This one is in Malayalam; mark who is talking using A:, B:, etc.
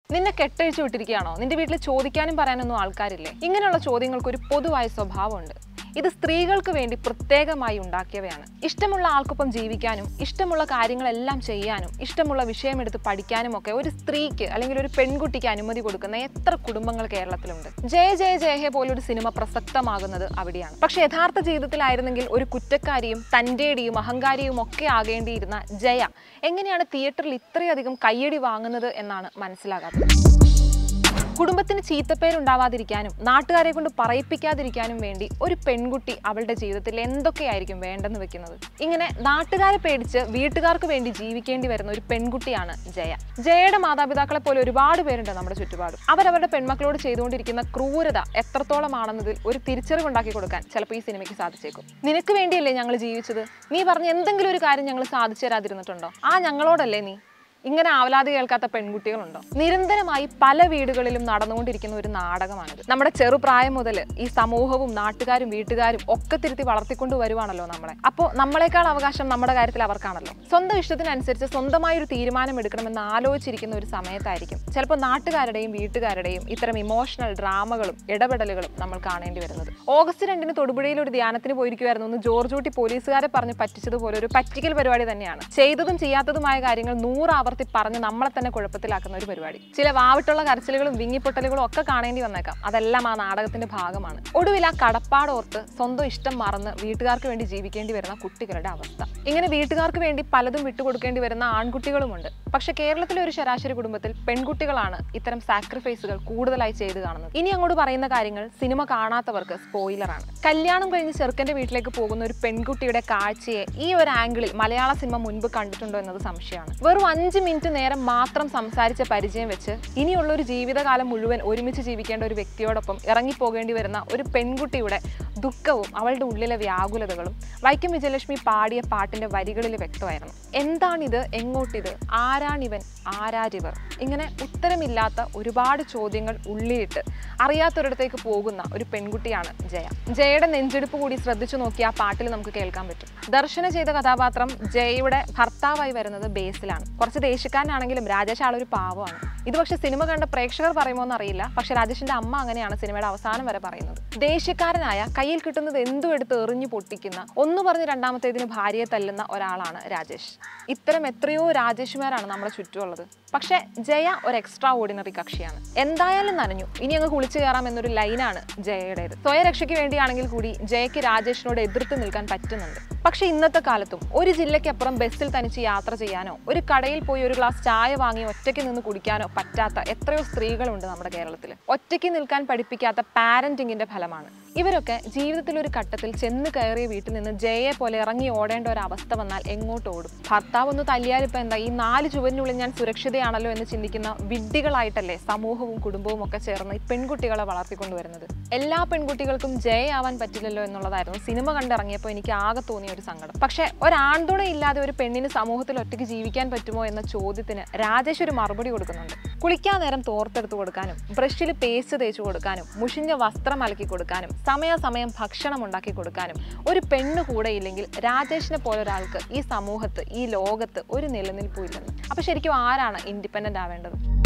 A: നിന്നെ കെട്ടഴിച്ചു വിട്ടിരിക്കുകയാണോ നിന്റെ വീട്ടിൽ ചോദിക്കാനും പറയാനൊന്നും ആൾക്കാരില്ലേ ഇങ്ങനെയുള്ള ചോദ്യങ്ങൾക്ക് ഒരു പൊതുവായ സ്വഭാവമുണ്ട് ഇത് സ്ത്രീകൾക്ക് വേണ്ടി പ്രത്യേകമായി ഉണ്ടാക്കിയവയാണ് ഇഷ്ടമുള്ള ആൾക്കൊപ്പം ജീവിക്കാനും ഇഷ്ടമുള്ള കാര്യങ്ങളെല്ലാം ചെയ്യാനും ഇഷ്ടമുള്ള വിഷയമെടുത്ത് പഠിക്കാനും ഒക്കെ ഒരു സ്ത്രീക്ക് അല്ലെങ്കിൽ ഒരു പെൺകുട്ടിക്ക് അനുമതി കൊടുക്കുന്ന എത്ര കുടുംബങ്ങൾ കേരളത്തിലുണ്ട് ജയ ജയ ജയഹെ പോലൊരു സിനിമ പ്രസക്തമാകുന്നത് അവിടെയാണ് പക്ഷെ യഥാർത്ഥ ജീവിതത്തിലായിരുന്നെങ്കിൽ ഒരു കുറ്റക്കാരിയും തൻ്റെടിയും അഹങ്കാരിയും ഒക്കെ ആകേണ്ടിയിരുന്ന ജയ എങ്ങനെയാണ് തിയേറ്ററിൽ ഇത്രയധികം കയ്യടി വാങ്ങുന്നത് എന്നാണ് മനസ്സിലാകാത്തത് കുടുംബത്തിന് ചീത്തപ്പേരുണ്ടാവാതിരിക്കാനും നാട്ടുകാരെ കൊണ്ട് പറയിപ്പിക്കാതിരിക്കാനും വേണ്ടി ഒരു പെൺകുട്ടി അവളുടെ ജീവിതത്തിൽ എന്തൊക്കെയായിരിക്കും വേണ്ടെന്ന് വെക്കുന്നത് ഇങ്ങനെ നാട്ടുകാരെ പേടിച്ച് വീട്ടുകാർക്ക് വേണ്ടി ജീവിക്കേണ്ടി വരുന്ന ഒരു പെൺകുട്ടിയാണ് ജയ ജയയുടെ മാതാപിതാക്കളെ പോലെ ഒരുപാട് പേരുണ്ട് നമ്മുടെ ചുറ്റുപാടും അവരവരുടെ പെൺമക്കളോട് ചെയ്തുകൊണ്ടിരിക്കുന്ന ക്രൂരത എത്രത്തോളമാണെന്നതിൽ ഒരു തിരിച്ചറിവുണ്ടാക്കി കൊടുക്കാൻ ചിലപ്പോൾ ഈ സിനിമയ്ക്ക് സാധിച്ചേക്കും നിനക്ക് വേണ്ടിയല്ലേ ഞങ്ങൾ ജീവിച്ചത് നീ പറഞ്ഞ എന്തെങ്കിലും ഒരു കാര്യം ഞങ്ങൾ സാധിച്ചു തരാതിരുന്നിട്ടുണ്ടോ ആ ഞങ്ങളോടല്ലേ നീ ഇങ്ങനെ ആവലാതി കേൾക്കാത്ത പെൺകുട്ടികളുണ്ടോ നിരന്തരമായി പല വീടുകളിലും നടന്നുകൊണ്ടിരിക്കുന്ന ഒരു നാടകമാണിത് നമ്മുടെ ചെറുപ്രായം മുതൽ ഈ സമൂഹവും നാട്ടുകാരും വീട്ടുകാരും ഒക്കെ തിരുത്തി വളർത്തിക്കൊണ്ട് വരുവാണല്ലോ നമ്മളെ അപ്പോൾ നമ്മളെക്കാൾ അവകാശം നമ്മുടെ കാര്യത്തിൽ അവർക്കാണല്ലോ സ്വന്തം ഇഷ്ടത്തിനനുസരിച്ച് സ്വന്തമായ ഒരു തീരുമാനം എടുക്കണമെന്ന് ആലോചിച്ചിരിക്കുന്ന ഒരു സമയത്തായിരിക്കും ചിലപ്പോൾ നാട്ടുകാരുടെയും വീട്ടുകാരുടെയും ഇത്തരം ഇമോഷണൽ ഡ്രാമകളും ഇടപെടലുകളും നമ്മൾ കാണേണ്ടി വരുന്നത് ഓഗസ്റ്റ് രണ്ടിന് തൊടുപുഴയിൽ ഒരു ധ്യാനത്തിന് പോയിരിക്കുമായിരുന്നു എന്ന് ജോർജ് ഊട്ടി പോലീസുകാരെ പറഞ്ഞ് പറ്റിച്ചതുപോലെ ഒരു പറ്റിക്കൽ പരിപാടി തന്നെയാണ് ചെയ്തതും ചെയ്യാത്തതുമായ കാര്യങ്ങൾ നൂറ് ആവർത്തി പറഞ്ഞ് നമ്മളെ തന്നെ കുഴപ്പത്തിലാക്കുന്ന ഒരു പരിപാടി ചില വാവിട്ടുള്ള കരച്ചിലുകളും വിങ്ങിപ്പൊട്ടലുകളും ഒക്കെ കാണേണ്ടി വന്നേക്കാം അതെല്ലാം ആ നാടകത്തിന്റെ ഭാഗമാണ് ഒടുവിൽ ആ കടപ്പാടോർത്ത് സ്വന്തം ഇഷ്ടം മറന്ന് വീട്ടുകാർക്ക് വേണ്ടി ജീവിക്കേണ്ടി വരുന്ന കുട്ടികളുടെ അവസ്ഥ ഇങ്ങനെ വീട്ടുകാർക്ക് വേണ്ടി പലതും വിട്ടുകൊടുക്കേണ്ടി വരുന്ന ആൺകുട്ടികളുമുണ്ട് പക്ഷെ കേരളത്തിലെ ഒരു ശരാശരി കുടുംബത്തിൽ പെൺകുട്ടികളാണ് ഇത്തരം സാക്രിഫൈസുകൾ കൂടുതലായി ചെയ്തു കാണുന്നത് ഇനി അങ്ങോട്ട് പറയുന്ന കാര്യങ്ങൾ സിനിമ കാണാത്തവർക്ക് സ്പോയിലറാണ് കല്യാണം കഴിഞ്ഞ് ചെറുക്കന്റെ വീട്ടിലേക്ക് പോകുന്ന ഒരു പെൺകുട്ടിയുടെ കാഴ്ചയെ ഈ ഒരു ആംഗിളിൽ മലയാള സിനിമ മുൻപ് കണ്ടിട്ടുണ്ടോ എന്നത് സംശയമാണ് വെറും അഞ്ച് മിനിറ്റ് നേരം മാത്രം സംസാരിച്ച പരിചയം വെച്ച് ഇനിയുള്ള ഒരു ജീവിതകാലം മുഴുവൻ ഒരുമിച്ച് ജീവിക്കേണ്ട ഒരു വ്യക്തിയോടൊപ്പം ഇറങ്ങിപ്പോകേണ്ടി വരുന്ന ഒരു പെൺകുട്ടിയുടെ ദുഃഖവും അവളുടെ ഉള്ളിലെ വ്യാകുലതകളും വൈക്കം വിജയലക്ഷ്മി പാടിയ പാട്ടിന്റെ വരികളിൽ വ്യക്തമായിരുന്നു എന്താണിത് എങ്ങോട്ടിത് ആരാണിവൻ ആരാരിവർ ഇങ്ങനെ ഉത്തരമില്ലാത്ത ഒരുപാട് ചോദ്യങ്ങൾ ഉള്ളിലിട്ട് അറിയാത്തൊരിടത്തേക്ക് പോകുന്ന ഒരു പെൺകുട്ടിയാണ് ജയ ജയയുടെ നെഞ്ചെടുപ്പ് കൂടി ശ്രദ്ധിച്ചു നോക്കി ആ പാട്ടിൽ നമുക്ക് കേൾക്കാൻ പറ്റും ദർശന ചെയ്ത കഥാപാത്രം ജയയുടെ ഭർത്താവായി വരുന്നത് ബേസിലാണ് കുറച്ച് ദേഷ്യക്കാരനാണെങ്കിലും രാജേഷ് ആളൊരു പാവമാണ് ഇത് പക്ഷെ സിനിമ കണ്ട പ്രേക്ഷകർ പറയുമോ എന്നറിയില്ല പക്ഷെ രാജേഷിന്റെ അമ്മ അങ്ങനെയാണ് സിനിമയുടെ അവസാനം വരെ പറയുന്നത് ദേഷ്യക്കാരനായ കയ്യിൽ കിട്ടുന്നത് എന്തും എടുത്ത് എറിഞ്ഞു പൊട്ടിക്കുന്ന ഒന്ന് പറഞ്ഞ് രണ്ടാമത്തേതിന് ഭാര്യയെ തല്ലുന്ന ഒരാളാണ് രാജേഷ് ഇത്തരം എത്രയോ രാജേഷുമാരാണ് നമ്മുടെ ചുറ്റുമുള്ളത് പക്ഷെ ജയ ഒരു എക്സ്ട്രാ ഓർഡിനറി കക്ഷിയാണ് എന്തായാലും നനഞ്ഞു ഇനി അങ്ങ് കുളിച്ചു കയറാം എന്നൊരു ലൈനാണ് ജയയുടേത് സ്വയരക്ഷയ്ക്ക് വേണ്ടിയാണെങ്കിൽ കൂടി ജയയ്ക്ക് രാജേഷിനോട് എതിർത്ത് നിൽക്കാൻ പറ്റുന്നുണ്ട് പക്ഷെ ഇന്നത്തെ കാലത്തും ഒരു ജില്ലയ്ക്കപ്പുറം ബസ്സിൽ തനിച്ച് യാത്ര ചെയ്യാനോ ഒരു കടയിൽ പോയി ഒരു ഗ്ലാസ് ചായ വാങ്ങി ഒറ്റയ്ക്ക് നിന്ന് കുടിക്കാനോ പറ്റാത്ത എത്രയോ സ്ത്രീകളുണ്ട് നമ്മുടെ കേരളത്തിൽ ഒറ്റയ്ക്ക് നിൽക്കാൻ പഠിപ്പിക്കാത്ത പാരന്റിങ്ങിന്റെ ഫലമാണ് ഇവരൊക്കെ ജീവിതത്തിൽ ഒരു ഘട്ടത്തിൽ ചെന്ന് കയറിയ വീട്ടിൽ നിന്ന് ജയയെ പോലെ ഇറങ്ങി ഓടേണ്ട ഒരു അവസ്ഥ വന്നാൽ എങ്ങോട്ട് ഓടും ഭർത്താവ് ഒന്ന് തല്ലിയാലിപ്പോ എന്താ ഈ നാല് ചുവരിനുള്ളിൽ ഞാൻ സുരക്ഷിതയാണല്ലോ എന്ന് ചിന്തിക്കുന്ന വിഡ്ഢികളായിട്ടല്ലേ സമൂഹവും കുടുംബവും ഒക്കെ ചേർന്ന് ഈ പെൺകുട്ടികളെ വളർത്തിക്കൊണ്ടുവരുന്നത് എല്ലാ പെൺകുട്ടികൾക്കും ജയയാവാൻ പറ്റില്ലല്ലോ എന്നുള്ളതായിരുന്നു സിനിമ കണ്ടിറങ്ങിയപ്പോൾ എനിക്ക് ആകെ തോന്നിയ ഒരു സങ്കടം പക്ഷേ ഒരാൺതുണ ഇല്ലാതെ ഒരു പെണ്ണിന് സമൂഹത്തിൽ ഒറ്റയ്ക്ക് ജീവിക്കാൻ പറ്റുമോ എന്ന ചോദ്യത്തിന് രാജേഷ് ഒരു മറുപടി കൊടുക്കുന്നുണ്ട് കുളിക്കാൻ നേരം തോർത്തെടുത്ത് കൊടുക്കാനും ബ്രഷിൽ പേസ്റ്റ് തേച്ച് കൊടുക്കാനും മുഷിഞ്ഞ വസ്ത്രം അലക്കി കൊടുക്കാനും സമയാസമയം ഭക്ഷണം ഉണ്ടാക്കി കൊടുക്കാനും ഒരു പെണ്ണ് കൂടെ ഇല്ലെങ്കിൽ രാജേഷിനെ പോലെ ഒരാൾക്ക് ഈ സമൂഹത്ത് ഈ ലോകത്ത് ഒരു നിലനിൽപ്പും ഇല്ലെന്ന് അപ്പൊ ശരിക്കും ആരാണ് ഇൻഡിപെൻഡന്റ് ആവേണ്ടത്